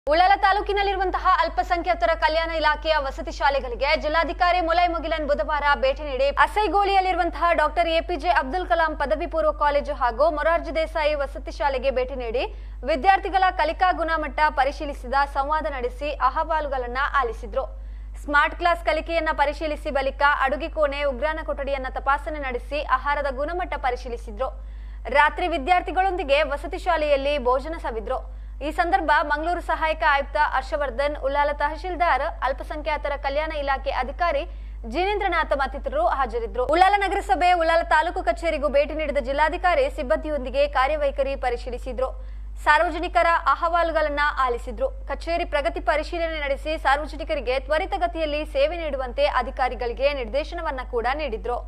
ಉಳ್ಳಾಲ ತಾಲೂಕಿನಲ್ಲಿರುವಂತಹ ಅಲ್ಪಸಂಖ್ಯಾತರ ಕಲ್ಯಾಣ ಇಲಾಖೆಯ ವಸತಿ ಶಾಲೆಗಳಿಗೆ ಜಿಲ್ಲಾಧಿಕಾರಿ ಮುಲೈ ಮುಗಿಲನ್ ಬುಧವಾರ ಭೇಟಿ ನೀಡಿ ಅಸೈಗೋಳಿಯಲ್ಲಿರುವಂತಹ ಡಾಕ್ಟರ್ ಎಪಿಜೆ ಅಬ್ದುಲ್ ಕಲಾಂ ಪದವಿ ಪೂರ್ವ ಕಾಲೇಜು ಹಾಗೂ ಮೊರಾರ್ಜಿ ದೇಸಾಯಿ ವಸತಿ ಶಾಲೆಗೆ ಭೇಟಿ ನೀಡಿ ವಿದ್ಯಾರ್ಥಿಗಳ ಕಲಿಕಾ ಗುಣಮಟ್ಟ ಪರಿಶೀಲಿಸಿದ ಸಂವಾದ ನಡೆಸಿ ಅಹವಾಲುಗಳನ್ನ ಆಲಿಸಿದ್ರು ಸ್ಮಾರ್ಟ್ ಕ್ಲಾಸ್ ಕಲಿಕೆಯನ್ನ ಪರಿಶೀಲಿಸಿ ಬಳಿಕ ಅಡುಗೆ ಕೋಣೆ ಉಗ್ರಾಣ ಕೊಠಡಿಯನ್ನ ತಪಾಸಣೆ ನಡೆಸಿ ಆಹಾರದ ಗುಣಮಟ್ಟ ಪರಿಶೀಲಿಸಿದ್ರು ರಾತ್ರಿ ವಿದ್ಯಾರ್ಥಿಗಳೊಂದಿಗೆ ವಸತಿ ಶಾಲೆಯಲ್ಲಿ ಭೋಜನ ಸವಿದ್ರು ಈ ಸಂದರ್ಭ ಮಂಗಳೂರು ಸಹಾಯಕ ಆಯುಕ್ತ ಹರ್ಷವರ್ಧನ್ ಉಲ್ಲಾಲ ತಹಶೀಲ್ದಾರ್ ಅಲ್ಪಸಂಖ್ಯಾತರ ಕಲ್ಯಾಣ ಇಲಾಖೆ ಅಧಿಕಾರಿ ಜಿನೇಂದ್ರನಾಥ್ ಮತ್ತಿತರರು ಹಾಜರಿದ್ದರು ಉಳ್ಳಾಲ ನಗರಸಭೆ ಉಳ್ಳಾಲ ತಾಲೂಕು ಕಚೇರಿಗೂ ಭೇಟಿ ನೀಡಿದ ಜಿಲ್ಲಾಧಿಕಾರಿ ಸಿಬ್ಬಂದಿಯೊಂದಿಗೆ ಕಾರ್ಯವೈಖರಿ ಪರಿಶೀಲಿಸಿದ್ರು ಸಾರ್ವಜನಿಕರ ಅಹವಾಲುಗಳನ್ನ ಆಲಿಸಿದ್ರು ಕಚೇರಿ ಪ್ರಗತಿ ಪರಿಶೀಲನೆ ನಡೆಸಿ ಸಾರ್ವಜನಿಕರಿಗೆ ತ್ವರಿತಗತಿಯಲ್ಲಿ ಸೇವೆ ನೀಡುವಂತೆ ಅಧಿಕಾರಿಗಳಿಗೆ ನಿರ್ದೇಶನವನ್ನ ಕೂಡ ನೀಡಿದ್ರು